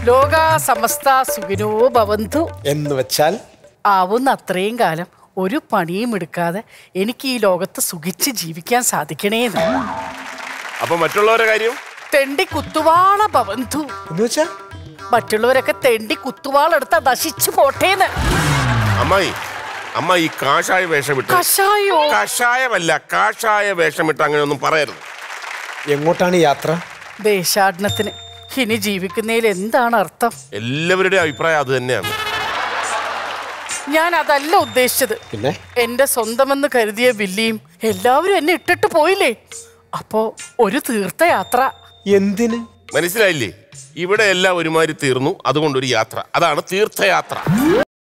ലോക സമസ്ത സുഖിനോ ഭവന്തു എന്ന് വെച്ചാൽ ആവുന്ന അത്രയും കാലം ഒരു പണിയും എടുക്കാതെ എനിക്ക് ഈ ലോകത്ത് സുഖിച്ച് ജീവിക്കാൻ സാധിക്കണേന്ന് അപ്പൊ മറ്റുള്ളവരുടെ കാര്യം തെണ്ടി കുത്തുവാള ഭവന്തു എന്ന് വെച്ചാ മറ്റുള്ളവരൊക്കെ തെണ്ടി കുത്തുവാളെടുത്ത നശിച്ചു പോട്ടേന്ന് അമ്മായി അമ്മ ഈ കാഷായ വേഷമിട്ട് കഷായോ കഷായമല്ല കാഷായ വേഷമിട്ട് അങ്ങനെ ഒന്നും പറയരുത് എങ്ങോട്ടാണ് യാത്ര ദേശാടനത്തിന് ഇനി ജീവിക്കുന്നതിൽ എന്താണ് അർത്ഥം എല്ലാവരുടെയും അഭിപ്രായം അത് തന്നെയാണ് ഞാൻ അതല്ല ഉദ്ദേശിച്ചത് പിന്നെ എന്റെ സ്വന്തമെന്ന് കരുതിയ വില്ലിയും എല്ലാവരും എന്നെ ഇട്ടിട്ട് പോയില്ലേ അപ്പോ ഒരു തീർത്ഥയാത്ര എന്തിന് മനസ്സിലായില്ലേ ഇവിടെ എല്ലാം ഒരുമാതിരി തീർന്നു അതുകൊണ്ടൊരു യാത്ര അതാണ് തീർത്ഥയാത്ര